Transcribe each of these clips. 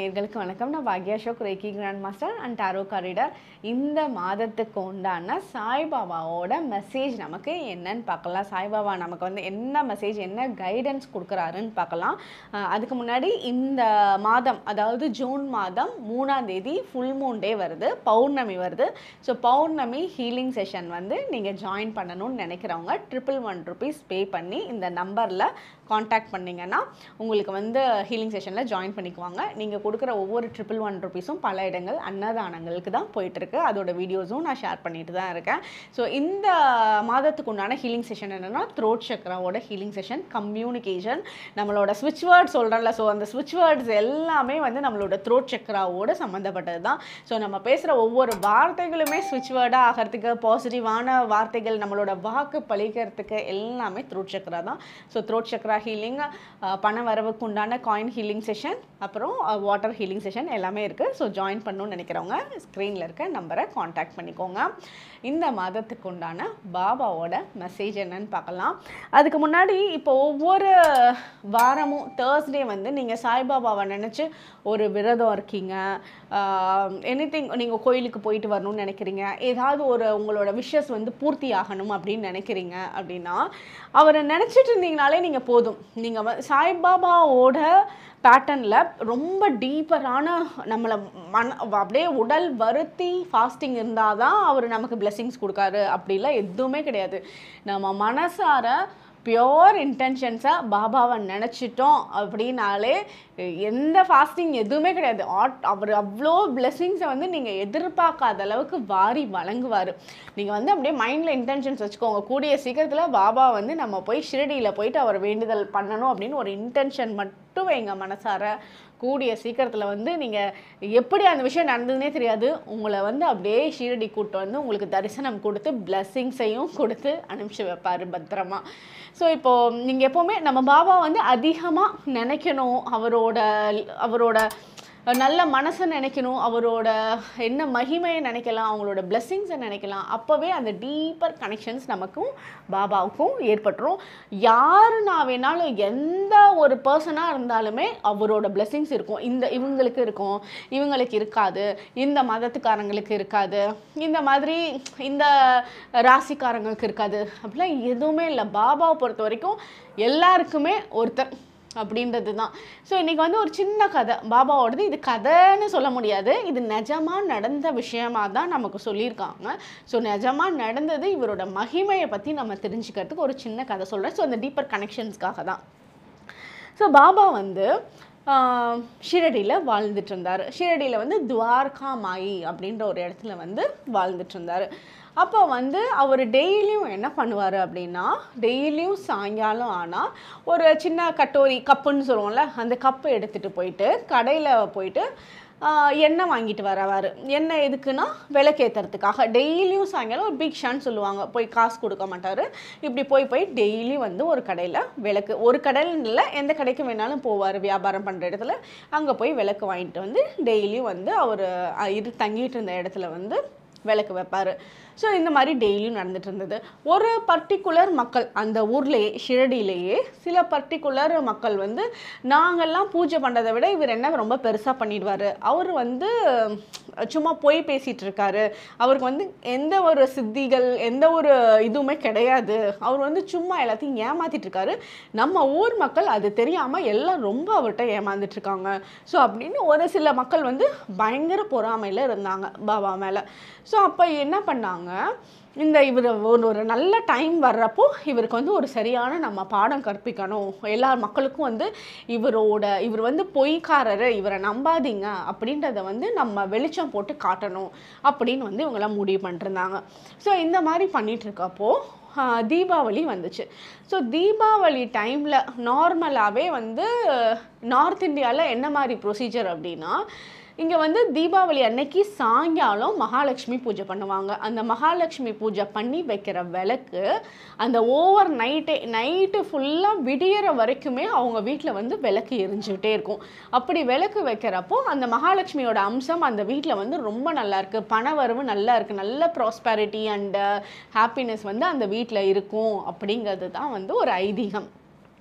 நேர்களுக்கு வணக்கம் நான் பாக்யா Ashok reiki grand master and tarot card reader இந்த மாதத்துக்கு உண்டான சாய்பாபாவோட மெசேஜ் நமக்கு என்னன்னு பார்க்கலாம் சாய்பாபா நமக்கு வந்து என்ன மெசேஜ் என்ன கைடன்ஸ் கொடுக்குறாருன்னு பார்க்கலாம் அஹ் அதுக்கு முன்னாடி இந்த மாதம் அதாவது ஜூன் மாதம் மூணாம் தேதி ஃபுல் மூன் டே வருது பௌர்ணமி வருது ஸோ பௌர்ணமி ஹீலிங் செஷன் வந்து நீங்கள் ஜாயின் பண்ணணும்னு நினைக்கிறவங்க ட்ரிபிள் ஒன் ருபீஸ் பே பண்ணி இந்த நம்பரில் காண்டாக்ட் பண்ணிங்கன்னா உங்களுக்கு வந்து ஹீலிங் செஷனில் ஜாயின் பண்ணிக்குவாங்க நீங்கள் கொடுக்குற ஒவ்வொரு ட்ரிபிள் ஒன் ருபீஸும் பல இடங்கள் அன்னதானங்களுக்கு தான் போயிட்டுருக்கு அதோட வீடியோஸும் நான் ஷேர் பண்ணிட்டு தான் இருக்கேன் ஸோ இந்த மாதத்துக்கு உண்டான ஹீலிங் செஷன் என்னென்னா த்ரோட் சக்கராவோட ஹீலிங் செஷன் கம்யூனிகேஷன் நம்மளோட ஸ்விட்ச் வேர்ட்ஸ் சொல்கிறேன்ல ஸோ அந்த ஸ்விட்ச் வேர்ட்ஸ் எல்லாமே வந்து நம்மளோட த்ரோட் சக்கராவோட சம்மந்தப்பட்டது தான் ஸோ நம்ம பேசுகிற ஒவ்வொரு வார்த்தைகளுமே ஸ்விட்ச் வேர்டாக ஆகிறதுக்கு பாசிட்டிவான வார்த்தைகள் நம்மளோட வாக்கு பழிக்கிறதுக்கு எல்லாமே த்ரோட் சக்கரா தான் ஸோ த்ரோட் சக்கரா ஹீலிங் பண வரவுக்கு உண்டான காயின் ஹீலிங் செஷன் அப்புறம் வாட்டர் ஹீலிங் செஷன் எல்லாமே இருக்குது ஸோ ஜாயின் பண்ணணும்னு நினைக்கிறவங்க ஸ்க்ரீனில் இருக்க நம்பரை காண்டாக்ட் பண்ணிக்கோங்க இந்த மாதத்துக்கு உண்டான பாபாவோட மெசேஜ் என்னன்னு பார்க்கலாம் அதுக்கு முன்னாடி இப்போ ஒவ்வொரு வாரமும் தேர்ஸ்டே வந்து நீங்கள் சாய்பாபாவை நினச்சி ஒரு விரதம் இருக்கீங்க எனி திங் நீங்கள் கோயிலுக்கு போயிட்டு வரணும்னு நினைக்கிறீங்க ஏதாவது ஒரு உங்களோட விஷஸ் வந்து பூர்த்தி ஆகணும் அப்படின்னு நினைக்கிறீங்க அப்படின்னா அவரை நினச்சிட்டு இருந்தீங்கனாலே நீங்கள் போதும் நீங்கள் வ சாய்பாபாவோட பேட்டர்னில் ரொம்ப டீப்பரான நம்மளை மன அப்படியே உடல் வருத்தி ஃபாஸ்டிங் இருந்தால் தான் அவர் நமக்கு பிளெஸிங்ஸ் கொடுக்காரு அப்படிலாம் எதுவுமே கிடையாது நம்ம மனசார பியோர் இன்டென்ஷன்ஸாக பாபாவை நினச்சிட்டோம் அப்படின்னாலே எந்த ஃபாஸ்டிங் எதுவுமே கிடையாது ஆட் அவர் அவ்வளோ பிளெஸ்ஸிங்ஸை வந்து நீங்கள் எதிர்பார்க்காத அளவுக்கு வாரி வழங்குவார் நீங்கள் வந்து அப்படியே மைண்டில் இன்டென்ஷன்ஸ் வச்சுக்கோங்க கூடிய சீக்கிரத்தில் பாபா வந்து நம்ம போய் ஷிரடியில் போயிட்டு அவர் வேண்டுதல் பண்ணணும் அப்படின்னு ஒரு இன்டென்ஷன் மட்டும் வைங்க மனசார கூடிய சீக்கிரத்தில் வந்து நீங்கள் எப்படி அந்த விஷயம் நடந்ததுனே தெரியாது உங்களை வந்து அப்படியே ஷீரடி கூட்டு வந்து உங்களுக்கு தரிசனம் கொடுத்து பிளெஸ்ஸிங்ஸையும் கொடுத்து அனுப்பிச்சு வைப்பார் பத்திரமா ஸோ இப்போது நீங்கள் எப்போவுமே நம்ம பாபா வந்து அதிகமாக நினைக்கணும் அவரோட அவரோட நல்ல மனசை நினைக்கணும் அவரோட என்ன மகிமையை நினைக்கலாம் அவங்களோட பிளெஸ்ஸிங்ஸை நினைக்கலாம் அப்போவே அந்த டீப்பர் கனெக்ஷன்ஸ் நமக்கும் பாபாவுக்கும் ஏற்பட்டுரும் யாருனா வேணாலும் எந்த ஒரு பர்சனாக இருந்தாலுமே அவரோட பிளெஸ்ஸிங்ஸ் இருக்கும் இந்த இவங்களுக்கு இருக்கும் இவங்களுக்கு இருக்காது இந்த மதத்துக்காரங்களுக்கு இருக்காது இந்த மாதிரி இந்த ராசிக்காரங்களுக்கு இருக்காது அப்படிலாம் எதுவுமே இல்லை பாபாவை பொறுத்த வரைக்கும் எல்லாருக்குமே ஒருத்தர் அப்படின்றது தான் ஸோ இன்றைக்கி வந்து ஒரு சின்ன கதை பாபாவோடது இது கதைன்னு சொல்ல முடியாது இது நிஜமாக நடந்த விஷயமா தான் நமக்கு சொல்லியிருக்காங்க ஸோ நிஜமாக நடந்தது இவரோட மகிமையை பற்றி நம்ம தெரிஞ்சுக்கிறதுக்கு ஒரு சின்ன கதை சொல்கிறேன் ஸோ அந்த டீப்பர் கனெக்ஷன்ஸ்க்காக தான் ஸோ பாபா வந்து ஷிரடியில் வாழ்ந்துட்டு இருந்தார் ஷிரடியில் வந்து துவார்கா மாயி அப்படின்ற ஒரு இடத்துல வந்து வாழ்ந்துட்டு இருந்தார் அப்போ வந்து அவர் டெய்லியும் என்ன பண்ணுவார் அப்படின்னா டெய்லியும் சாயங்காலம் ஆனால் ஒரு சின்ன கட்டோரி கப்புன்னு சொல்லுவோம்ல அந்த கப்பை எடுத்துகிட்டு போயிட்டு கடையில் போயிட்டு எண்ணெய் வாங்கிட்டு வரவார் எண்ணெய் எதுக்குன்னா விளக்கேற்றுறதுக்காக டெய்லியும் சாயங்காலம் ஒரு பிக்ஷான்னு சொல்லுவாங்க போய் காசு கொடுக்க மாட்டார் இப்படி போய் போய் டெய்லி வந்து ஒரு கடையில் விளக்கு ஒரு கடையில் இல்லை எந்த கடைக்கு வேணாலும் போவார் வியாபாரம் பண்ணுற இடத்துல அங்கே போய் விளக்கு வாங்கிட்டு வந்து டெய்லியும் வந்து அவர் இரு தங்கிட்டு இருந்த இடத்துல வந்து விளக்கு வைப்பார் ஸோ இந்த மாதிரி டெய்லியும் நடந்துட்டு இருந்தது ஒரு பர்டிகுலர் மக்கள் அந்த ஊர்லேயே ஷிரடியிலேயே சில பர்டிகுலர் மக்கள் வந்து நாங்கள்லாம் பூஜை பண்ணுறதை விட இவர் என்ன ரொம்ப பெருசாக பண்ணிடுவார் அவர் வந்து சும்மா பொய் பேசிகிட்டு இருக்காரு அவருக்கு வந்து எந்த ஒரு சித்திகள் எந்த ஒரு இதுவுமே கிடையாது அவர் வந்து சும்மா எல்லாத்தையும் ஏமாத்திட்டு இருக்காரு நம்ம ஊர் மக்கள் அது தெரியாமல் எல்லாம் ரொம்ப அவர்கிட்ட ஏமாந்துட்டு இருக்காங்க ஸோ அப்படின்னு ஒரு சில மக்கள் வந்து பயங்கர பொறாமையில் இருந்தாங்க பாபா மேலே ஸோ அப்போ என்ன பண்ணாங்க இந்த இவர் ஒரு ஒரு நல்ல டைம் வர்றப்போ இவருக்கு வந்து ஒரு சரியான நம்ம பாடம் கற்பிக்கணும் எல்லா மக்களுக்கும் வந்து இவரோட இவர் வந்து பொய்க்காரர் இவரை நம்பாதீங்க அப்படின்றத வந்து நம்ம வெளிச்சம் போட்டு காட்டணும் அப்படின்னு வந்து இவங்கெல்லாம் முடிவு பண்ணிருந்தாங்க ஸோ இந்த மாதிரி பண்ணிட்டு இருக்கப்போ தீபாவளி வந்துச்சு ஸோ தீபாவளி டைமில் நார்மலாகவே வந்து நார்த் இந்தியாவில் என்ன மாதிரி ப்ரொசீஜர் அப்படின்னா இங்கே வந்து தீபாவளி அன்னைக்கு சாயங்காலம் மகாலட்சுமி பூஜை பண்ணுவாங்க அந்த மகாலட்சுமி பூஜை பண்ணி வைக்கிற விளக்கு அந்த ஓவர் நைட்டே நைட்டு ஃபுல்லாக விடியற வரைக்குமே அவங்க வீட்டில் வந்து விளக்கு எரிஞ்சுக்கிட்டே இருக்கும் அப்படி விளக்கு வைக்கிறப்போ அந்த மகாலட்சுமியோட அம்சம் அந்த வீட்டில் வந்து ரொம்ப நல்லா இருக்கு பண வரவு நல்லா இருக்கு நல்ல ப்ராஸ்பெரிட்டி அண்ட் ஹாப்பினஸ் வந்து அந்த வீட்டில் இருக்கும் அப்படிங்கிறது தான் வந்து ஒரு ஐதீகம்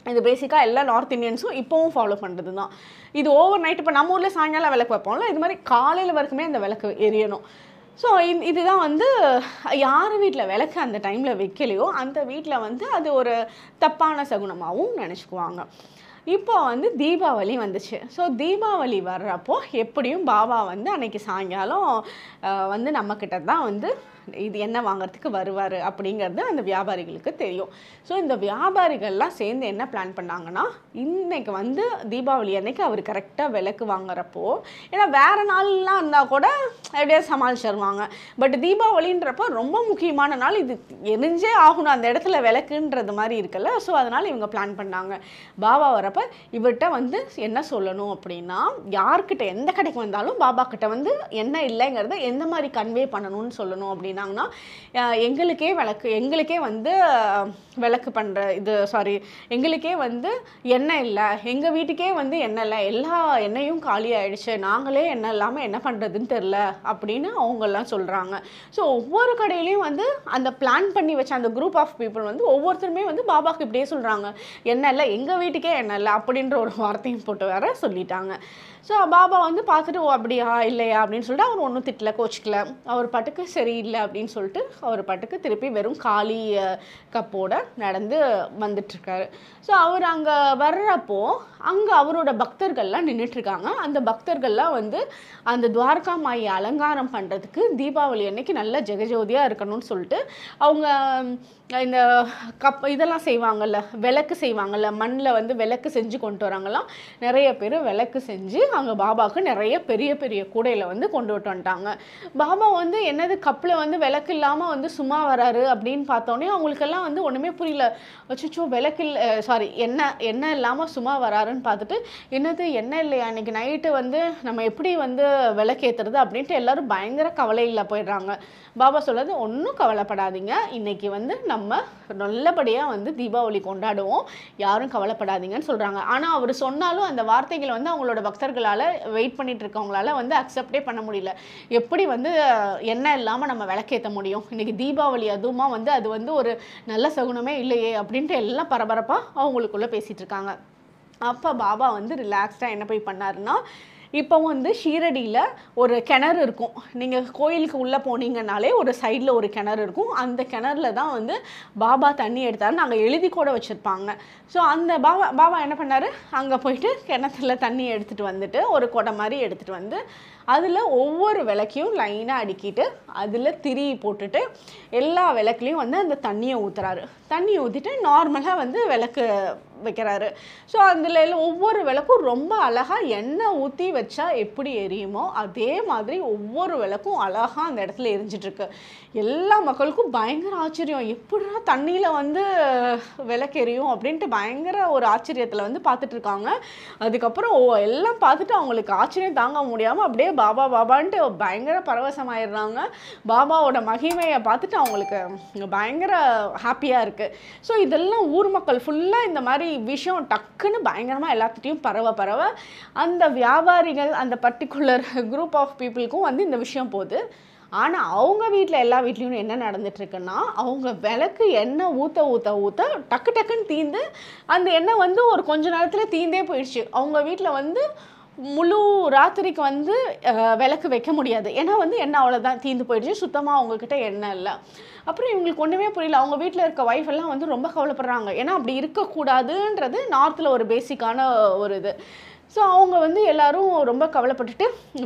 இது பேசிக்காக எல்லா நார்த் இந்தியன்ஸும் இப்போவும் ஃபாலோ பண்ணுறது தான் இது ஓவர் நைட் இப்போ நம்ம ஊரில் சாயங்காலம் விளக்கு வைப்போம்ல இது மாதிரி காலையில் வரைக்குமே அந்த விளக்கு எரியணும் ஸோ இதுதான் வந்து யார் வீட்டில் விளக்கு அந்த டைமில் வைக்கலையோ அந்த வீட்டில் வந்து அது ஒரு தப்பான சகுனமாகவும் நினச்சிக்குவாங்க இப்போ வந்து தீபாவளி வந்துச்சு ஸோ தீபாவளி வர்றப்போ எப்படியும் பாபா வந்து அன்னைக்கு சாயங்காலம் அஹ், வந்து நம்மக்கிட்ட தான் வந்து இது என்ன வாங்குறதுக்கு வருவார் அப்படிங்கிறது அந்த வியாபாரிகளுக்கு தெரியும் ஸோ இந்த வியாபாரிகள்லாம் சேர்ந்து என்ன பிளான் பண்ணாங்கன்னா இன்னைக்கு வந்து தீபாவளி அன்னைக்கு அவர் கரெக்டாக விளக்கு வாங்குறப்போ ஏன்னா வேறு நாள்லாம் இருந்தால் கூட எப்படியா சமாளிச்சிருவாங்க பட் தீபாவளின்றப்போ ரொம்ப முக்கியமான நாள் இது எரிஞ்சே ஆகணும் அந்த இடத்துல விளக்குன்றது மாதிரி இருக்குல்ல ஸோ அதனால் இவங்க பிளான் பண்ணாங்க பாபா வரப்ப இவர்கிட்ட வந்து என்ன சொல்லணும் அப்படின்னா யார்கிட்ட எந்த கடைக்கு வந்தாலும் பாபா கிட்ட வந்து என்ன இல்லைங்கிறத எந்த மாதிரி கன்வே பண்ணணும்னு சொல்லணும் அப்படின்னாங்கன்னா அஹ் எங்களுக்கே விளக்கு எங்களுக்கே வந்து அஹ், விளக்கு பண்ணுற இது சாரி எங்களுக்கே வந்து எண்ணெய் இல்லை எங்கள் வீட்டுக்கே வந்து எண்ணெய் இல்லை எல்லா எண்ணெயும் காலி ஆயிடுச்சு நாங்களே எண்ணெய் இல்லாமல் என்ன பண்ணுறதுன்னு தெரில அப்படின்னு அவங்கெல்லாம் சொல்கிறாங்க ஸோ ஒவ்வொரு கடையிலையும் வந்து அந்த பிளான் பண்ணி வச்ச அந்த குரூப் ஆஃப் பீப்புள் வந்து ஒவ்வொருத்தருமே வந்து பாபாக்கு இப்படியே சொல்கிறாங்க எண்ணெய் இல்லை எங்கள் வீட்டுக்கே எண்ணெய் இல்லை அப்படின்ற ஒரு வார்த்தையும் போட்டு வேற சொல்லிட்டாங்க ஸோ பாபா வந்து பார்த்துட்டு ஓ அப்படியா இல்லையா அப்படின்னு சொல்லிட்டு அவர் ஒன்றும் திட்டல கோச்சிக்கல அவர் பாட்டுக்கு சரியில்லை அப்படின்னு சொல்லிட்டு அவர் பாட்டுக்கு திருப்பி வெறும் காலி அஹ், கப்போட நடந்து வந்துட்டுருக்காரு ஸோ அவர் அங்கே வர்றப்போ அங்கே அவரோட பக்தர்கள்லாம் நின்றுட்டுருக்காங்க அந்த பக்தர்கள்லாம் வந்து அந்த துவாரகா மாயை அலங்காரம் பண்ணுறதுக்கு தீபாவளி அன்னைக்கு நல்ல ஜெகஜோதியாக இருக்கணும்னு சொல்லிட்டு அவங்க ம், இந்த கப் இதெல்லாம் செய்வாங்கல்ல விளக்கு செய்வாங்கல்ல மண்ணில் வந்து விளக்கு செஞ்சு கொண்டு வராங்கலாம் நிறைய பேர் விளக்கு செஞ்சு அங்கே பாபாவுக்கு நிறைய பெரிய பெரிய கூடையில் வந்து கொண்டு விட்டு வந்துட்டாங்க பாபா வந்து என்னது கப்பில் வந்து விளக்கு இல்லாமல் வந்து சும்மா வராரு அப்படின்னு பார்த்தோன்னே அவங்களுக்கெல்லாம் வந்து ஒன்றுமே புரியல அச்சோ விளக்கு இல்லை சாரி எண்ணெய் எண்ணெய் இல்லாமல் சும்மா வராருன்னு பார்த்துட்டு என்னது எண்ணெய் இல்லையா இன்னைக்கு நைட்டு வந்து நம்ம எப்படி வந்து விளக்கேற்றுறது அப்படின்ட்டு எல்லாரும் பயங்கர கவலையில் போயிடுறாங்க பாபா சொல்றது ஒன்றும் கவலைப்படாதீங்க இன்னைக்கு வந்து நம்ம நல்லபடியாக வந்து தீபாவளி கொண்டாடுவோம் யாரும் கவலைப்படாதீங்கன்னு சொல்கிறாங்க ஆனால் அவர் சொன்னாலும் அந்த வார்த்தைகள் வந்து அவங்களோட பக்தர்களால் வெயிட் பண்ணிட்டு இருக்கவங்களால வந்து அக்செப்டே பண்ண முடியல எப்படி வந்து அஹ், எண்ணெய் இல்லாமல் நம்ம விளக்கேற்ற முடியும் இன்னைக்கு தீபாவளி அதுவுமா வந்து அது வந்து ஒரு நல்ல சகுனமே இல்லையே அப்படின்ட்டு எல்லாம் பரபரப்பாக அவங்களுக்குள்ளே பேசிகிட்டு இருக்காங்க அப்போ பாபா வந்து ரிலாக்ஸ்டாக என்ன போய் பண்ணாருன்னா இப்போ வந்து ஷீரடியில் ஒரு கிணறு இருக்கும் நீங்கள் கோயிலுக்கு உள்ளே போனீங்கனாலே ஒரு சைடில் ஒரு கிணறு இருக்கும் அந்த கிணறுல தான் வந்து பாபா தண்ணி எடுத்தாரு நாங்கள் எழுதி கூட வச்சுருப்பாங்க ஸோ அந்த பாபா பாபா என்ன பண்ணாரு அங்கே போயிட்டு கிணத்துல தண்ணி எடுத்துகிட்டு வந்துட்டு ஒரு குடம் மாதிரி எடுத்துகிட்டு வந்து அதில் ஒவ்வொரு விளக்கையும் லைனாக அடுக்கிட்டு அதில் திரி போட்டுட்டு எல்லா விளக்குலையும் வந்து அந்த தண்ணியை ஊற்றுறாரு தண்ணி ஊற்றிட்டு நார்மலாக வந்து விளக்கு வைக்கிறாரு ஸோ அதில் ஒவ்வொரு விளக்கும் ரொம்ப அழகாக எண்ணெய் ஊற்றி வச்சா எப்படி எரியுமோ அதே மாதிரி ஒவ்வொரு விளக்கும் அழகாக அந்த இடத்துல எரிஞ்சிட்டு இருக்கு எல்லா மக்களுக்கும் பயங்கர ஆச்சரியம் எப்படிடா தண்ணியில் வந்து விளக்கு எரியும் அப்படின்ட்டு பயங்கர ஒரு ஆச்சரியத்தில் வந்து பார்த்துட்டு இருக்காங்க அதுக்கப்புறம் ஓ எல்லாம் பார்த்துட்டு அவங்களுக்கு ஆச்சரியம் தாங்க முடியாமல் அப்படியே பாபா பாபான்ட்டு பயங்கர பரவசமாயிடுறாங்க பாபாவோட மகிமையை பார்த்துட்டு அவங்களுக்கு பயங்கர ஹாப்பியாக இருக்குது ஸோ இதெல்லாம் ஊர் மக்கள் ஃபுல்லாக இந்த மாதிரி விஷயம் டக்குன்னு பயங்கரமாக எல்லாத்துட்டையும் பரவ பரவ அந்த வியாபாரிகள் அந்த பர்டிகுலர் குரூப் ஆஃப் பீப்புளுக்கும் வந்து இந்த விஷயம் போகுது ஆனால் அவங்க வீட்டில் எல்லா வீட்லேயும் என்ன நடந்துட்டு இருக்குன்னா அவங்க விளக்கு எண்ணெய் ஊற்ற ஊற்ற ஊற்ற டக்கு டக்குன்னு தீந்து அந்த எண்ணெய் வந்து ஒரு கொஞ்ச நேரத்தில் தீந்தே போயிடுச்சு அவங்க வீட்டில் வந்து முழு ராத்திரிக்கு வந்து அஹ், விளக்கு வைக்க முடியாது ஏன்னா வந்து எண்ணெய் அவ்வளோதான் தீந்து போயிடுச்சு சுத்தமாக அவங்கக்கிட்ட எண்ணெய் இல்லை அப்புறம் இவங்களுக்கு ஒன்றுமே புரியல அவங்க வீட்டில் இருக்க ஒய்ஃப் எல்லாம் வந்து ரொம்ப கவலைப்படுறாங்க ஏன்னா அப்படி இருக்கக்கூடாதுன்றது நார்த்தில் ஒரு பேசிக்கான ஒரு இது ஸோ அவங்க வந்து எல்லாரும் ரொம்ப கவலைப்பட்டுட்டு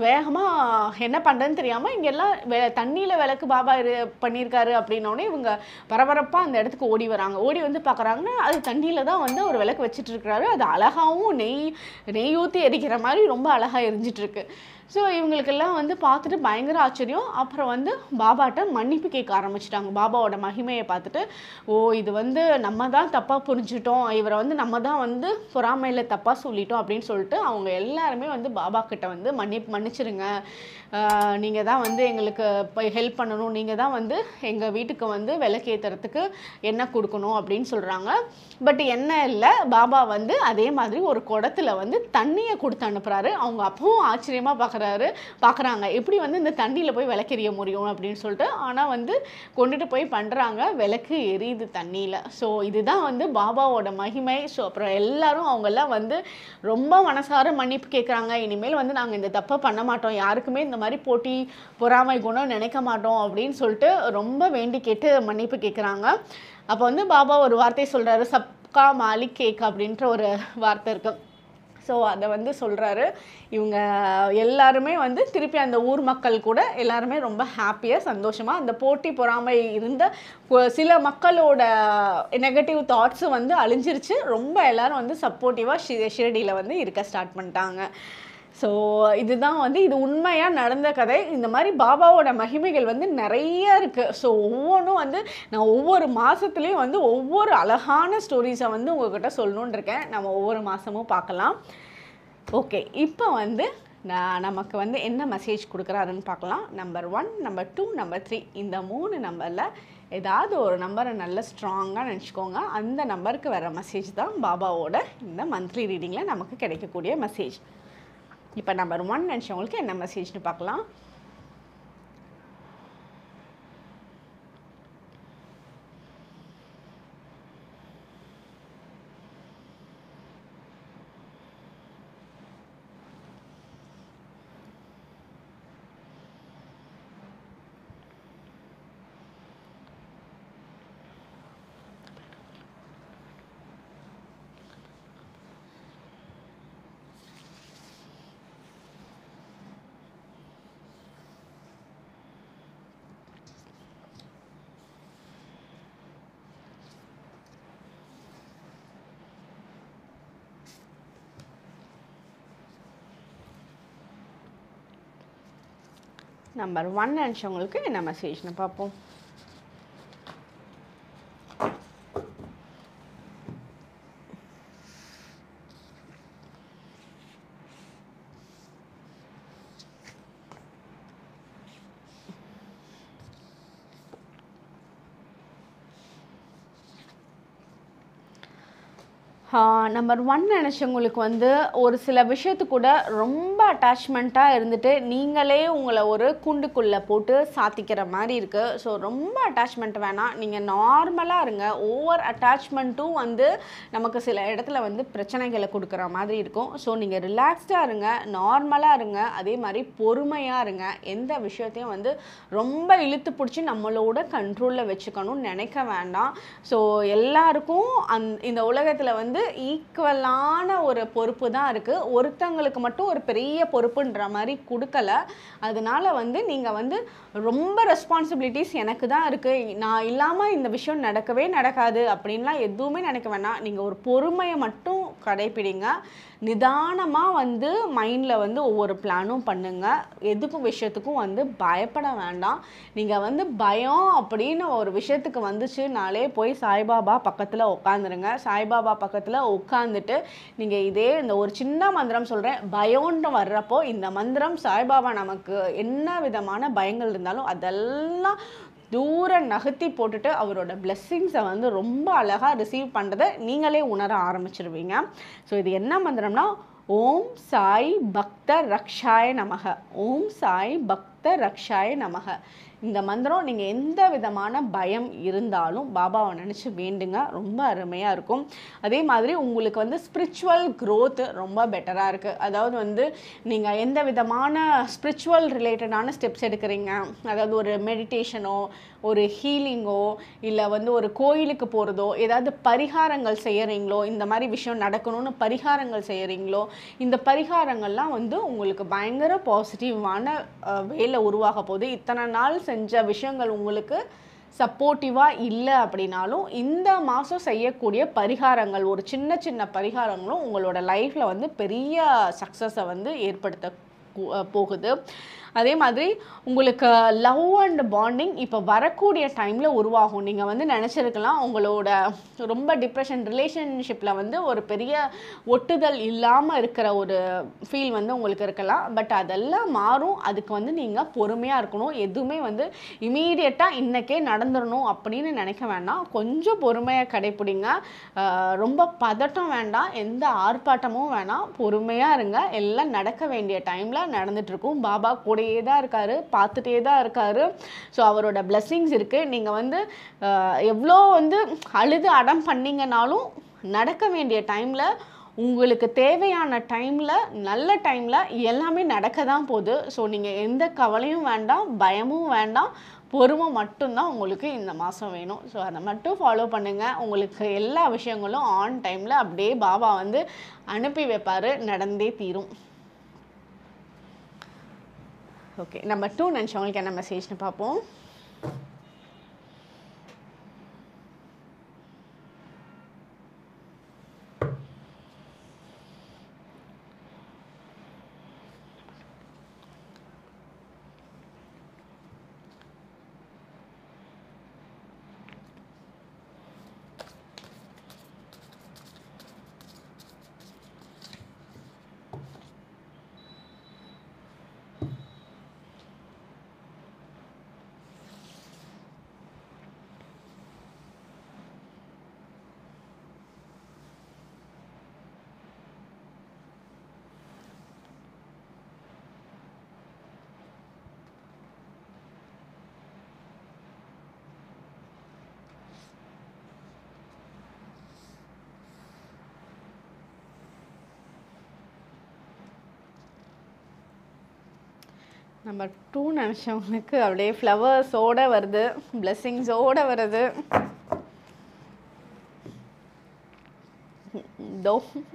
வேகமாக என்ன பண்ணுறதுன்னு தெரியாமல் இங்கெல்லாம் வெ தண்ணியில் விளக்கு பாபா இரு பண்ணியிருக்காரு அப்படின்னோடனே இவங்க பரபரப்பாக அந்த இடத்துக்கு ஓடி வராங்க ஓடி வந்து பார்க்குறாங்கன்னா அது தண்ணியில் தான் வந்து ஒரு விளக்கு வச்சுட்டு இருக்கிறாரு அது அழகாகவும் நெய் நெய் ஊற்றி எரிக்கிற மாதிரி ரொம்ப அழகாக எரிஞ்சிட்டு இருக்கு ஸோ இவங்களுக்கெல்லாம் வந்து பார்த்துட்டு பயங்கர ஆச்சரியம் அப்புறம் வந்து பாபாட்ட மன்னிப்பு கேட்க ஆரம்பிச்சிட்டாங்க பாபாவோட மகிமையை பார்த்துட்டு ஓ இது வந்து நம்ம தான் தப்பாக புரிஞ்சுட்டோம் இவரை வந்து நம்ம தான் வந்து பொறாமையில் தப்பாக சொல்லிட்டோம் அப்படின்னு சொல்லிட்டு அவங்க எல்லாருமே வந்து பாபா கிட்ட வந்து மன்னிப்பு மன்னிச்சிருங்க நீங்கள் தான் வந்து எங்களுக்கு இப்போ ஹெல்ப் பண்ணணும் நீங்கள் தான் வந்து எங்கள் வீட்டுக்கு வந்து விளக்கேற்றுறதுக்கு எண்ணெய் கொடுக்கணும் அப்படின்னு சொல்கிறாங்க பட் எண்ணெய் இல்லை பாபா வந்து அதே மாதிரி ஒரு குடத்துல வந்து தண்ணியை கொடுத்து அனுப்புகிறாரு அவங்க அப்பவும் ஆச்சரியமாக பார்க்குறாங்க பார்க்குறாரு பார்க்குறாங்க எப்படி வந்து இந்த தண்ணியில் போய் விளக்கெரிய முடியும் அப்படின்னு சொல்லிட்டு ஆனால் வந்து கொண்டுட்டு போய் பண்ணுறாங்க விளக்கு எரியுது தண்ணியில் ஸோ இதுதான் வந்து பாபாவோட மகிமை ஸோ அப்புறம் எல்லாரும் அவங்கெல்லாம் வந்து ரொம்ப மனசார மன்னிப்பு கேட்குறாங்க இனிமேல் வந்து நாங்கள் இந்த தப்பை பண்ண மாட்டோம் யாருக்குமே இந்த மாதிரி போட்டி பொறாமை குணம் நினைக்க மாட்டோம் அப்படின்னு சொல்லிட்டு ரொம்ப வேண்டி கேட்டு மன்னிப்பு கேட்குறாங்க அப்போ வந்து பாபா ஒரு வார்த்தை சொல்கிறாரு சப்கா மாலிக் கேக் அப்படின்ற ஒரு வார்த்தை இருக்குது ஸோ அதை வந்து சொல்கிறாரு இவங்க எல்லாருமே வந்து திருப்பி அந்த ஊர் மக்கள் கூட எல்லாருமே ரொம்ப ஹாப்பியாக சந்தோஷமாக அந்த போட்டி பொறாமை இருந்த கொ- சில மக்களோட நெகட்டிவ் தாட்ஸும் வந்து அழிஞ்சிருச்சு ரொம்ப எல்லாரும் வந்து சப்போர்ட்டிவாக ஷி ஷிரடியில் வந்து இருக்க ஸ்டார்ட் பண்ணிட்டாங்க ஸோ இதுதான் வந்து இது உண்மையாக நடந்த கதை இந்த மாதிரி பாபாவோட மகிமைகள் வந்து நிறைய இருக்குது ஸோ ஒவ்வொன்றும் வந்து நான் ஒவ்வொரு மாதத்துலேயும் வந்து ஒவ்வொரு அழகான ஸ்டோரிஸை வந்து உங்ககிட்ட சொல்லணுன்னு இருக்கேன் நம்ம ஒவ்வொரு மாதமும் பார்க்கலாம் ஓகே இப்போ வந்து நான் நமக்கு வந்து என்ன மெசேஜ் கொடுக்குறாருன்னு பார்க்கலாம் number one number two number three இந்த மூணு நம்பரில் ஏதாவது ஒரு நம்பரை நல்ல ஸ்ட்ராங்காக நினச்சிக்கோங்க அந்த நம்பருக்கு வர மெசேஜ் தான் பாபாவோட இந்த மந்த்லி ரீடிங்கில் நமக்கு கிடைக்கக்கூடிய மெசேஜ் இப்போ நம்பர் ஒன் நினச்சவங்களுக்கு என்ன மெசேஜ்னு பார்க்கலாம் நம்பர் ஒன் நினச்சவங்களுக்கு என்ன மெசேஜ்னு பார்ப்போம் நம்பர் ஒன் நினச்சவங்களுக்கு வந்து ஒரு சில விஷயத்து கூட ரொம்ப அட்டாச்மெண்ட்டாக இருந்துட்டு நீங்களே உங்களை ஒரு கூண்டுக்குள்ளே போட்டு சாத்திக்கிற மாதிரி இருக்குது ஸோ ரொம்ப அட்டாச்மெண்ட் வேணாம் நீங்கள் நார்மலாக இருங்க ஓவர் அட்டாச்மெண்ட்டும் வந்து நமக்கு சில இடத்துல வந்து பிரச்சனைகளை கொடுக்குற மாதிரி இருக்கும் ஸோ நீங்கள் ரிலாக்ஸ்டாக இருங்க நார்மலாக இருங்க அதே மாதிரி பொறுமையாக இருங்க எந்த விஷயத்தையும் வந்து ரொம்ப இழுத்து பிடிச்சி நம்மளோட கண்ட்ரோலில் வச்சுக்கணும்னு நினைக்க வேண்டாம் ஸோ எல்லாருக்கும் அந் இந்த உலகத்தில் வந்து ஈக்குவலான ஒரு பொறுப்பு தான் இருக்குது ஒருத்தங்களுக்கு மட்டும் ஒரு பெரிய பொறுப்புன்ற மாதிரி கொடுக்கல அதனால வந்து நீங்கள் வந்து ரொம்ப ரெஸ்பான்சிபிலிட்டிஸ் எனக்கு தான் இருக்குது நான் இல்லாமல் இந்த விஷயம் நடக்கவே நடக்காது அப்படின்லாம் எதுவுமே நினைக்க வேணாம் நீங்கள் ஒரு பொறுமையை மட்டும் கடைப்பிடிங்க நிதானமாக வந்து மைண்டில் வந்து ஒவ்வொரு பிளானும் பண்ணுங்க எதுக்கும் விஷயத்துக்கும் வந்து பயப்பட வேண்டாம் நீங்கள் வந்து பயம் அப்படின்னு ஒரு விஷயத்துக்கு வந்துச்சுனாலே போய் சாய்பாபா பக்கத்தில் உட்காந்துருங்க சாய்பாபா பக்கத்தில் உட்காந்துட்டு நீங்கள் இதே இந்த ஒரு சின்ன மந்திரம் சொல்கிறேன் பயம்னு வர்றப்போ இந்த மந்திரம் சாய்பாபா நமக்கு என்ன விதமான பயங்கள் இருந்தாலும் அதெல்லாம் தூரம் நகர்த்தி போட்டுட்டு அவரோட பிளெஸ்ஸிங்ஸை வந்து ரொம்ப அழகாக ரிசீவ் பண்ணுறதை நீங்களே உணர ஆரம்பிச்சிருவீங்க ஸோ இது என்ன மந்திரம்னா ஓம் சாய் பக்த ரக்ஷாய நமக ஓம் சாய் பக்த ரக்ஷாய நமக இந்த மந்திரம் நீங்கள் எந்த விதமான பயம் இருந்தாலும் பாபாவை நினச்சி வேண்டுங்க ரொம்ப அருமையாக இருக்கும் அதே மாதிரி உங்களுக்கு வந்து ஸ்பிரிச்சுவல் growth ரொம்ப பெட்டராக இருக்குது அதாவது வந்து நீங்கள் எந்த விதமான ஸ்பிரிச்சுவல் ரிலேட்டடான ஸ்டெப்ஸ் எடுக்கிறீங்க அதாவது ஒரு மெடிடேஷனோ ஒரு ஹீலிங்கோ இல்லை வந்து ஒரு கோயிலுக்கு போகிறதோ ஏதாவது பரிகாரங்கள் செய்கிறீங்களோ இந்த மாதிரி விஷயம் நடக்கணும்னு பரிகாரங்கள் செய்கிறீங்களோ இந்த பரிகாரங்கள்லாம் வந்து உங்களுக்கு பயங்கர பாசிட்டிவான வேலை உருவாக போகுது இத்தனை நாள் செஞ்ச விஷயங்கள் உங்களுக்கு சப்போர்ட்டிவாக இல்லை அப்படின்னாலும் இந்த மாதம் செய்யக்கூடிய பரிகாரங்கள் ஒரு சின்ன சின்ன பரிகாரங்களும் உங்களோட லைஃப்பில் வந்து பெரிய சக்ஸஸை வந்து ஏற்படுத்த கு- அஹ் போகுது அதே மாதிரி உங்களுக்கு லவ் அண்ட் பாண்டிங் இப்போ வரக்கூடிய டைமில் உருவாகும் நீங்கள் வந்து நினச்சிருக்கலாம் உங்களோட ரொம்ப டிப்ரெஷன் ரிலேஷன்ஷிப்பில் வந்து ஒரு பெரிய ஒட்டுதல் இல்லாமல் இருக்கிற ஒரு ஃபீல் வந்து உங்களுக்கு இருக்கலாம் பட் அதெல்லாம் மாறும் அதுக்கு வந்து நீங்கள் பொறுமையாக இருக்கணும் எதுவுமே வந்து இமீடியட்டாக இன்றைக்கே நடந்துடணும் அப்படின்னு நினைக்க வேண்டாம் கொஞ்சம் பொறுமையாக கடைப்பிடிங்க ஆஹ் ரொம்ப பதட்டம் வேண்டாம் எந்த ஆர்ப்பாட்டமும் வேணாம் பொறுமையாக இருங்க எல்லாம் நடக்க வேண்டிய டைமில் நடந்துட்டுருக்கும் பாபா கூடயே தான் இருக்காரு பார்த்துட்டே தான் இருக்காரு ஸோ அவரோட blessings இருக்குது நீங்கள் வந்து ஆஹ் எவ்வளோ வந்து அழுது அடம் பண்ணீங்கனாலும் நடக்க வேண்டிய டைமில் உங்களுக்கு தேவையான டைமில் நல்ல டைமில் எல்லாமே நடக்க தான் போகுது ஸோ நீங்கள் எந்த கவலையும் வேண்டாம் பயமும் வேண்டாம் பொறுமை மட்டும்தான் உங்களுக்கு இந்த மாதம் வேணும் ஸோ அதை மட்டும் ஃபாலோ பண்ணுங்கள் உங்களுக்கு எல்லா விஷயங்களும் ஆன் டைமில் அப்படியே பாபா வந்து அனுப்பி வைப்பார் நடந்தே தீரும் ஓகே நம்ம டூ நினச்சவங்களுக்கு என்ன மெசேஜ்னு பார்ப்போம் நம்ம டூ நினச்சவங்களுக்கு அப்படியே ஃப்ளவர்ஸோட வருது பிளெஸ்ஸிங்ஸோட வருது தோ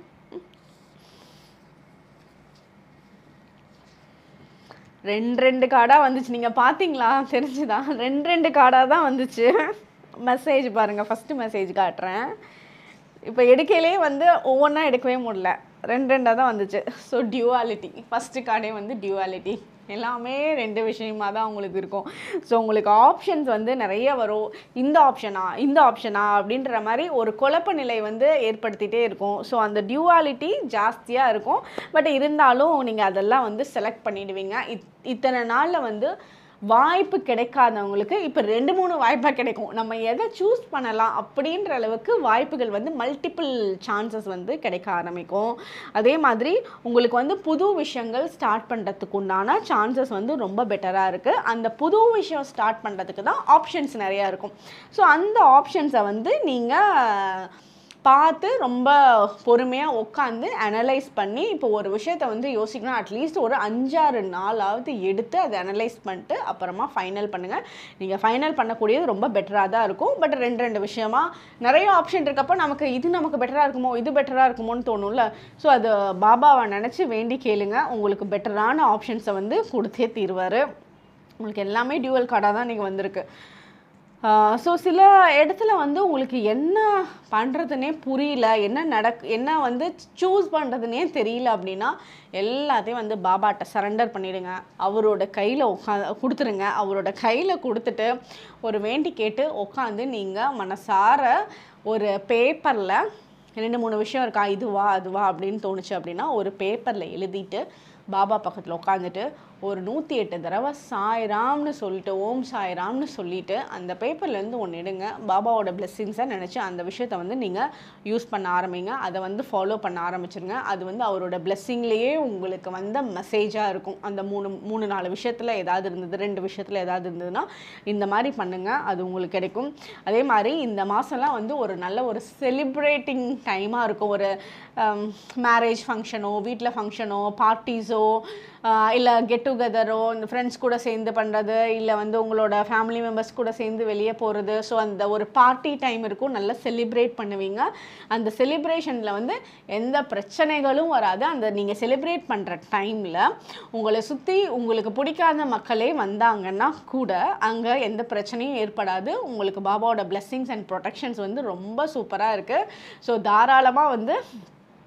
ரெண்டு ரெண்டு கார்டாக வந்துச்சு நீங்கள் பார்த்தீங்களா தெரிஞ்சுதா ரெண்டு ரெண்டு கார்டாக தான் வந்துச்சு மெசேஜ் பாருங்கள் ஃபஸ்ட்டு மெசேஜ் காட்டுறேன் இப்போ எடுக்கையிலே வந்து ஒவ்வொன்றா எடுக்கவே முடியல ரெண்டு ரெண்டாக தான் வந்துச்சு ஸோ டியூவாலிட்டி ஃபஸ்ட்டு கார்டே வந்து டியூவாலிட்டி எல்லாமே ரெண்டு விஷயமா தான் உங்களுக்கு இருக்கும் ஸோ உங்களுக்கு ஆப்ஷன்ஸ் வந்து நிறைய வரும் இந்த ஆப்ஷனா இந்த ஆப்ஷனா அப்படின்ற மாதிரி ஒரு குழப்ப நிலை வந்து ஏற்படுத்திட்டே இருக்கும் ஸோ அந்த டியூவாலிட்டி ஜாஸ்தியாக இருக்கும் பட் இருந்தாலும் நீங்கள் அதெல்லாம் வந்து செலக்ட் பண்ணிடுவீங்க இத் இத்தனை நாளில் வந்து வாய்ப்பு கிடைக்காதவங்களுக்கு இப்போ ரெண்டு மூணு வாய்ப்பாக கிடைக்கும் நம்ம எதை சூஸ் பண்ணலாம் அப்படின்ற அளவுக்கு வாய்ப்புகள் வந்து மல்டிபிள் சான்சஸ் வந்து கிடைக்க ஆரம்பிக்கும் அதே மாதிரி உங்களுக்கு வந்து புது விஷயங்கள் ஸ்டார்ட் பண்ணுறதுக்கு உண்டான சான்சஸ் வந்து ரொம்ப பெட்டராக இருக்குது அந்த புது விஷயம் ஸ்டார்ட் பண்ணுறதுக்கு தான் ஆப்ஷன்ஸ் நிறையா இருக்கும் ஸோ அந்த ஆப்ஷன்ஸை வந்து நீங்கள் பார்த்து ரொம்ப பொறுமையாக உட்காந்து அனலைஸ் பண்ணி இப்போ ஒரு விஷயத்த வந்து யோசிக்கணும் அட்லீஸ்ட் ஒரு அஞ்சாறு நாளாவது எடுத்து அதை அனலைஸ் பண்ணிட்டு அப்புறமா ஃபைனல் பண்ணுங்கள் நீங்கள் ஃபைனல் பண்ணக்கூடியது ரொம்ப பெட்டராக தான் இருக்கும் பட் ரெண்டு ரெண்டு விஷயமா நிறைய ஆப்ஷன் இருக்கப்போ நமக்கு இது நமக்கு பெட்டராக இருக்குமோ இது பெட்டராக இருக்குமோன்னு தோணும்ல ஸோ அது பாபாவை நினச்சி வேண்டி கேளுங்க உங்களுக்கு பெட்டரான ஆப்ஷன்ஸை வந்து கொடுத்தே தீர்வார் உங்களுக்கு எல்லாமே டியூவல் கார்டாக தான் நீங்கள் வந்திருக்கு ஸோ சில இடத்துல வந்து உங்களுக்கு என்ன பண்ணுறதுனே புரியல என்ன நடக் என்ன வந்து சூஸ் பண்ணுறதுனே தெரியல அப்படின்னா எல்லாத்தையும் வந்து பாபாட்ட சரண்டர் பண்ணிடுங்க அவரோட கையில் உட்கா கொடுத்துருங்க அவரோட கையில் கொடுத்துட்டு ஒரு வேண்டி கேட்டு உட்காந்து நீங்கள் மனசார ஒரு பேப்பரில் ரெண்டு மூணு விஷயம் இருக்கா இதுவா அதுவா அப்படின்னு தோணுச்சு அப்படின்னா ஒரு பேப்பரில் எழுதிட்டு பாபா பக்கத்தில் உட்காந்துட்டு ஒரு நூற்றி எட்டு தடவை சாய்ராம்னு சொல்லிட்டு ஓம் சாய்ராம்னு சொல்லிட்டு அந்த பேப்பர்லேருந்து ஒன்று எடுங்க பாபாவோட பிளெஸ்ஸிங்ஸை நினச்சி அந்த விஷயத்தை வந்து நீங்கள் யூஸ் பண்ண ஆரம்பிங்க அதை வந்து ஃபாலோ பண்ண ஆரம்பிச்சிருங்க அது வந்து அவரோட பிளெஸ்ஸிங்லேயே உங்களுக்கு வந்த மெசேஜாக இருக்கும் அந்த மூணு மூணு நாலு விஷயத்தில் ஏதாவது இருந்தது ரெண்டு விஷயத்தில் ஏதாவது இருந்ததுன்னா இந்த மாதிரி பண்ணுங்கள் அது உங்களுக்கு கிடைக்கும் அதே மாதிரி இந்த மாதம்லாம் வந்து ஒரு நல்ல ஒரு செலிப்ரேட்டிங் டைமாக இருக்கும் ஒரு மேரேஜ் ஃபங்க்ஷனோ வீட்டில் ஃபங்க்ஷனோ பார்ட்டிஸோ இல்லை கெட் டுகெதரோ இந்த ஃப்ரெண்ட்ஸ் கூட சேர்ந்து பண்ணுறது இல்லை வந்து உங்களோட ஃபேமிலி மெம்பர்ஸ் கூட சேர்ந்து வெளியே போகிறது ஸோ அந்த ஒரு பார்ட்டி டைம் இருக்கும் நல்லா செலிப்ரேட் பண்ணுவீங்க அந்த செலிப்ரேஷனில் வந்து எந்த பிரச்சனைகளும் வராது அந்த நீங்கள் செலிப்ரேட் பண்ணுற டைமில் உங்களை சுற்றி உங்களுக்கு பிடிக்காத மக்களே வந்தாங்கன்னா கூட அங்கே எந்த பிரச்சனையும் ஏற்படாது உங்களுக்கு பாபாவோட blessings அண்ட் ப்ரொடெக்ஷன்ஸ் வந்து ரொம்ப சூப்பராக இருக்குது ஸோ தாராளமாக வந்து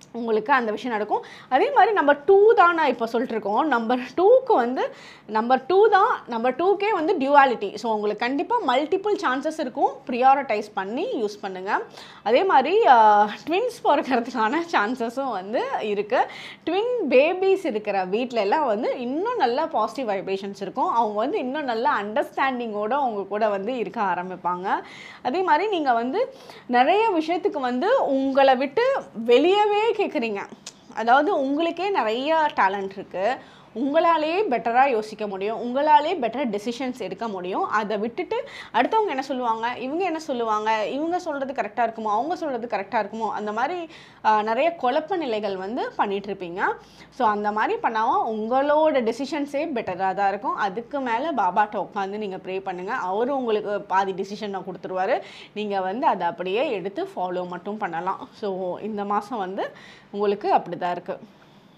உங்களுக்கு அந்த விஷயம் நடக்கும் அதே மாதிரி நம்பர் டூ தான் நான் இப்போ சொல்லிட்டுருக்கோம் நம்பர் டூக்கு வந்து நம்பர் டூ தான் நம்பர் டூக்கே வந்து டியூவாலிட்டி ஸோ உங்களுக்கு கண்டிப்பாக மல்டிபிள் சான்சஸ் இருக்கும் ப்ரியாரிட்டைஸ் பண்ணி யூஸ் பண்ணுங்கள் அதே மாதிரி ட்வின்ஸ் பிறக்கிறதுக்கான சான்சஸும் வந்து இருக்குது ட்வின் பேபிஸ் இருக்கிற வீட்டில எல்லாம் வந்து இன்னும் நல்ல பாசிட்டிவ் வைப்ரேஷன்ஸ் இருக்கும் அவங்க வந்து இன்னும் நல்ல அண்டர்ஸ்டாண்டிங்கோட அவங்க கூட வந்து இருக்க ஆரம்பிப்பாங்க அதே மாதிரி நீங்கள் வந்து நிறைய விஷயத்துக்கு வந்து உங்களை விட்டு வெளியவே கேட்குறீங்க அதாவது உங்களுக்கே நிறைய டேலண்ட் இருக்குது உங்களாலேயே பெட்டராக யோசிக்க முடியும் உங்களாலே பெட்டர் டெசிஷன்ஸ் எடுக்க முடியும் அதை விட்டுட்டு அடுத்தவங்க என்ன சொல்லுவாங்க இவங்க என்ன சொல்லுவாங்க இவங்க சொல்கிறது கரெக்டாக இருக்குமோ அவங்க சொல்கிறது கரெக்டாக இருக்குமோ அந்த மாதிரி ஆஹ், நிறைய குழப்ப நிலைகள் வந்து பண்ணிட்டு இருப்பீங்க ஸோ அந்த மாதிரி பண்ணாமல் உங்களோட டெசிஷன்ஸே பெட்டராக தான் இருக்கும் அதுக்கு மேலே பாபாட்ட உட்காந்து நீங்கள் ப்ரே பண்ணுங்கள் அவரும் உங்களுக்கு பாதி டிசிஷனை கொடுத்துருவாரு நீங்கள் வந்து அதை அப்படியே எடுத்து ஃபாலோ மட்டும் பண்ணலாம் ஸோ இந்த மாதம் வந்து உங்களுக்கு அப்படி தான் இருக்குது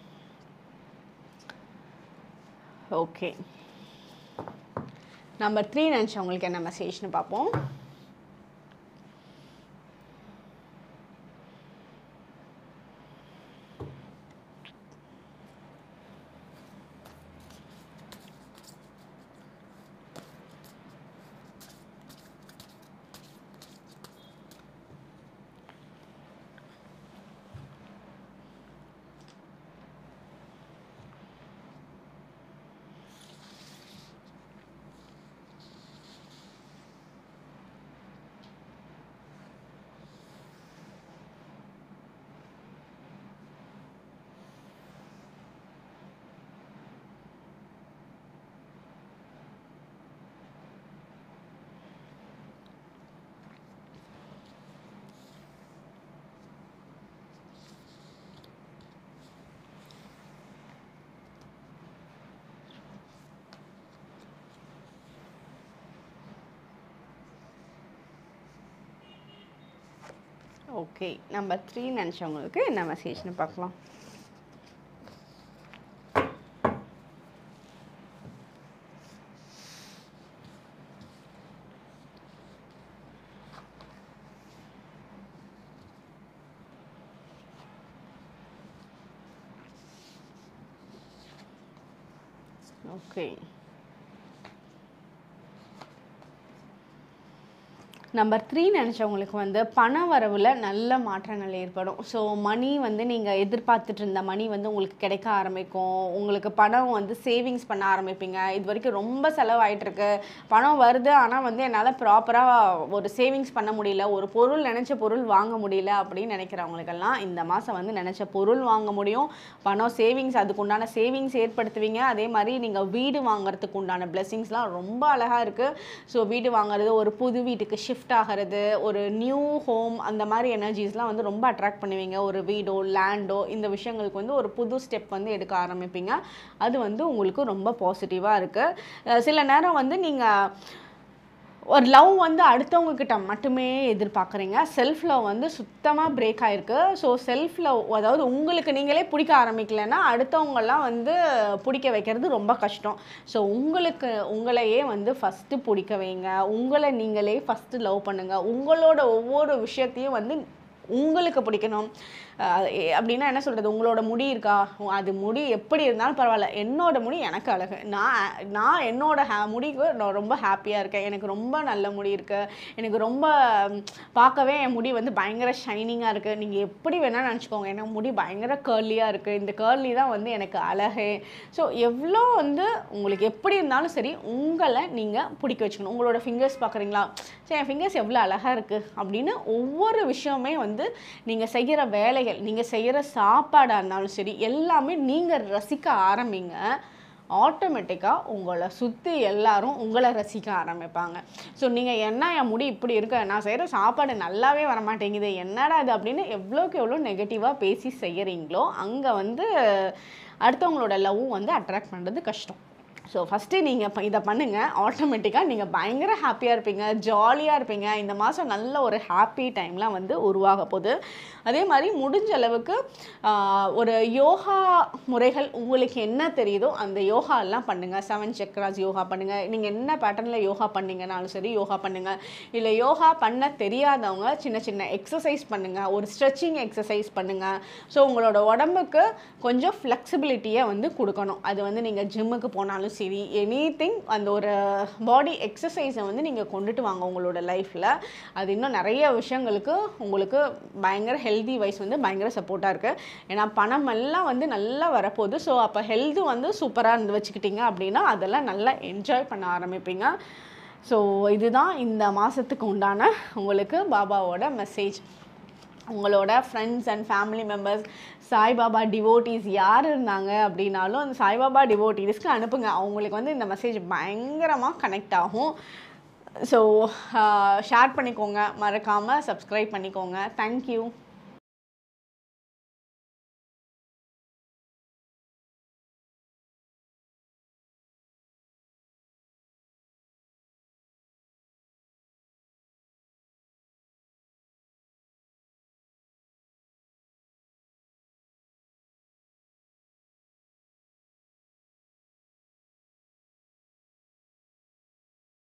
ஓகே நம்பர் த்ரீ நினச்சவங்களுக்கு என்ன மெசேஜ்னு பார்ப்போம் ஓகே நம்பர் த்ரீ நினச்சவங்களுக்கு என்ன மெசேஜ்னு பார்க்கலாம் ஓகே நம்பர் த்ரீ நினச்சவங்களுக்கு வந்து பண வரவில் நல்ல மாற்றங்கள் ஏற்படும் ஸோ மணி வந்து நீங்கள் எதிர்பார்த்துட்டு இருந்த மணி வந்து உங்களுக்கு கிடைக்க ஆரம்பிக்கும் உங்களுக்கு பணம் வந்து சேவிங்ஸ் பண்ண ஆரம்பிப்பீங்க இது வரைக்கும் ரொம்ப செலவாயிட்டிருக்கு பணம் வருது ஆனால் வந்து என்னால் ப்ராப்பராக ஒரு சேவிங்ஸ் பண்ண முடியல ஒரு பொருள் நினச்ச பொருள் வாங்க முடியல அப்படின்னு நினைக்கிறவங்களுக்கெல்லாம் இந்த மாதம் வந்து நினச்ச பொருள் வாங்க முடியும் பணம் சேவிங்ஸ் அதுக்கு உண்டான சேவிங்ஸ் ஏற்படுத்துவீங்க அதே மாதிரி நீங்கள் வீடு வாங்குறதுக்கு உண்டான பிளெஸிங்ஸ்லாம் ரொம்ப அழகாக இருக்குது ஸோ வீடு வாங்குறது ஒரு புது வீட்டுக்கு ஷிஃப்ட் ஆகிறது ஒரு நியூ ஹோம் அந்த மாதிரி எனர்ஜிஸ்லாம் வந்து ரொம்ப அட்ராக்ட் பண்ணுவீங்க ஒரு வீடோ லேண்டோ இந்த விஷயங்களுக்கு வந்து ஒரு புது ஸ்டெப் வந்து எடுக்க ஆரம்பிப்பீங்க அது வந்து உங்களுக்கு ரொம்ப பாசிட்டிவாக இருக்குது சில நேரம் வந்து நீங்கள் ஒரு லவ் வந்து அடுத்தவங்க கிட்ட மட்டுமே எதிர்பார்க்குறீங்க செல்ஃப் லவ் வந்து சுத்தமாக பிரேக் ஆயிருக்கு ஸோ செல்ஃப் லவ் அதாவது உங்களுக்கு நீங்களே பிடிக்க ஆரம்பிக்கலைன்னா அடுத்தவங்கெல்லாம் வந்து பிடிக்க வைக்கிறது ரொம்ப கஷ்டம் ஸோ உங்களுக்கு உங்களையே வந்து ஃபஸ்ட்டு பிடிக்க வைங்க உங்களை நீங்களே ஃபஸ்ட்டு லவ் பண்ணுங்கள் உங்களோட ஒவ்வொரு விஷயத்தையும் வந்து உங்களுக்கு பிடிக்கணும் அஹ் எ- அப்படின்னா என்ன சொல்கிறது உங்களோட முடி இருக்கா உ- அது முடி எப்படி இருந்தாலும் பரவாயில்ல என்னோட முடி எனக்கு அழகு நான் நான் என்னோட ஹே முடிக்கு நான் ரொம்ப ஹாப்பியாக இருக்கேன் எனக்கு ரொம்ப நல்ல முடி இருக்குது எனக்கு ரொம்ப ம், பார்க்கவே என் முடி வந்து பயங்கர ஷைனிங்காக இருக்குது நீங்கள் எப்படி வேணால் நினச்சிக்கோங்க எனக்கு முடி பயங்கர கேர்லியாக இருக்குது இந்த கேர்லி தான் வந்து எனக்கு அழகு ஸோ எவ்வளோ வந்து உங்களுக்கு எப்படி இருந்தாலும் சரி உங்களை நீங்கள் பிடிக்க வச்சுக்கணும் உங்களோட ஃபிங்கர்ஸ் பார்க்குறீங்களா சரி என் ஃபிங்கர்ஸ் எவ்வளோ அழகாக இருக்குது அப்படின்னு ஒவ்வொரு விஷயமே வந்து நீங்கள் செய்கிற வேலைகள் நீங்கள் செய்கிற சாப்பாடாக இருந்தாலும் சரி எல்லாமே நீங்கள் ரசிக்க ஆரம்பிங்க ஆட்டோமேட்டிக்காக உங்களை சுற்றி எல்லாரும் உங்களை ரசிக்க ஆரம்பிப்பாங்க ஸோ நீங்கள் என்ன என் முடி இப்படி இருக்க நான் செய்கிற சாப்பாடு நல்லாவே வர மாட்டேங்குது என்னடா இது அப்படின்னு எவ்வளோக்கு எவ்வளோ நெகட்டிவாக பேசி செய்கிறீங்களோ அங்கே வந்து அடுத்தவங்களோட லவ்வும் வந்து அட்ராக்ட் பண்ணுறது கஷ்டம் ஸோ ஃபஸ்ட்டு நீங்கள் இப்போ இதை பண்ணுங்கள் ஆட்டோமேட்டிக்காக நீங்கள் பயங்கர ஹாப்பியாக இருப்பீங்க ஜாலியாக இருப்பீங்க இந்த மாதம் நல்ல ஒரு ஹாப்பி டைம்லாம் வந்து உருவாக போகுது அதே மாதிரி முடிஞ்ச அளவுக்கு ஆஹ், ஒரு யோகா முறைகள் உங்களுக்கு என்ன தெரியுதோ அந்த யோகா எல்லாம் பண்ணுங்கள் செவன் சக்ராஸ் யோகா பண்ணுங்கள் நீங்கள் என்ன பேட்டர்னில் யோகா பண்ணீங்கனாலும் சரி யோகா பண்ணுங்கள் இல்லை யோகா பண்ண தெரியாதவங்க சின்ன சின்ன எக்ஸசைஸ் பண்ணுங்கள் ஒரு ஸ்ட்ரெச்சிங் எக்ஸசைஸ் பண்ணுங்கள் ஸோ உங்களோட உடம்புக்கு கொஞ்சம் ஃப்ளெக்சிபிலிட்டியை வந்து கொடுக்கணும் அது வந்து நீங்கள் ஜிம்முக்கு போனாலும் சரி எனி அந்த ஒரு பாடி எக்ஸசைஸை வந்து நீங்கள் கொண்டுட்டு வாங்க உங்களோட லைஃப்பில் அது இன்னும் நிறைய விஷயங்களுக்கு உங்களுக்கு பயங்கர ஹெல்தி வைஸ் வந்து பயங்கர சப்போர்ட்டாக இருக்குது ஏன்னா பணம் எல்லாம் வந்து நல்லா வரப்போகுது ஸோ அப்போ ஹெல்த்து வந்து சூப்பராக இருந்து வச்சுக்கிட்டீங்க அப்படின்னா அதெல்லாம் நல்லா என்ஜாய் பண்ண ஆரம்பிப்பீங்க ஸோ இதுதான் இந்த மாதத்துக்கு உண்டான உங்களுக்கு பாபாவோட மெசேஜ் உங்களோட friends and family members Sai Baba devotees யார் இருந்தாங்க அப்படின்னாலும் அந்த சாய்பாபா டிவோட்டீஸ்க்கு அனுப்புங்க அவங்களுக்கு வந்து இந்த மெசேஜ் பயங்கரமாக கனெக்ட் ஆகும் ஸோ ஷேர் பண்ணிக்கோங்க மறக்காமல் சப்ஸ்கிரைப் பண்ணிக்கோங்க தேங்க்யூ